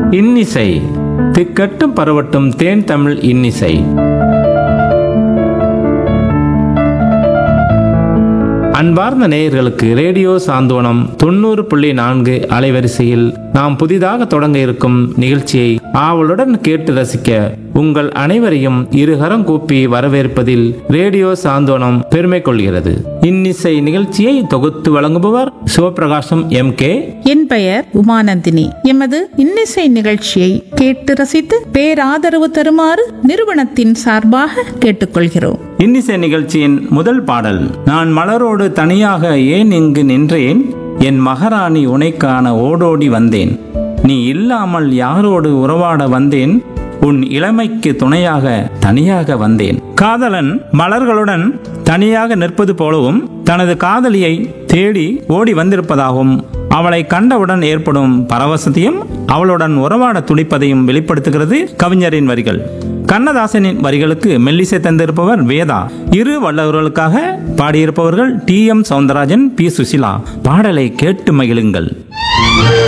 இன்னிசை திக்கட்டும் பரவட்டும் தேன் தமிழ் இன்னிசை அன்பார்ந்த நேயர்களுக்கு ரேடியோ சாந்தோனம் தொண்ணூறு புள்ளி நான்கு அலைவரிசையில் நாம் புதிதாக தொடங்க இருக்கும் நிகழ்ச்சியை ஆவலுடன் கேட்டு ரசிக்க உங்கள் அனைவரையும் இருகரம் கூப்பி வரவேற்பதில் ரேடியோ சாந்தோனம் பெருமை கொள்கிறது இன்னிசை நிகழ்ச்சியை தொகுத்து வழங்குபவர் சிவபிரகாசம் எம் கே என் பெயர் உமானந்தினி எமது இன்னிசை நிகழ்ச்சியை கேட்டு ரசித்து பேராதரவு தருமாறு நிறுவனத்தின் சார்பாக கேட்டுக்கொள்கிறோம் இன்னிசை நிகழ்ச்சியின் முதல் பாடல் நான் மலரோடு தனியாக ஏன் இங்கு நின்றேன் என் மகாராணி உனைக்கான ஓடோடி வந்தேன் நீ இல்லாமல் யாரோடு உறவாட வந்தேன் உன் இளமைக்கு துணையாக தனியாக வந்தேன் காதலன் மலர்களுடன் தனியாக நிற்பது போலவும் தனது காதலியை தேடி ஓடி வந்திருப்பதாகவும் அவளை கண்டவுடன் ஏற்படும் பரவசத்தையும் அவளுடன் உறவாட துடிப்பதையும் வெளிப்படுத்துகிறது கவிஞரின் வரிகள் கண்ணதாசனின் வரிகளுக்கு மெல்லிசை தந்திருப்பவர் வேதா இரு வல்லவர்களுக்காக பாடியிருப்பவர்கள் T M Soundararajan P Susheela பாடலை கேட்டு மகிழுங்கள்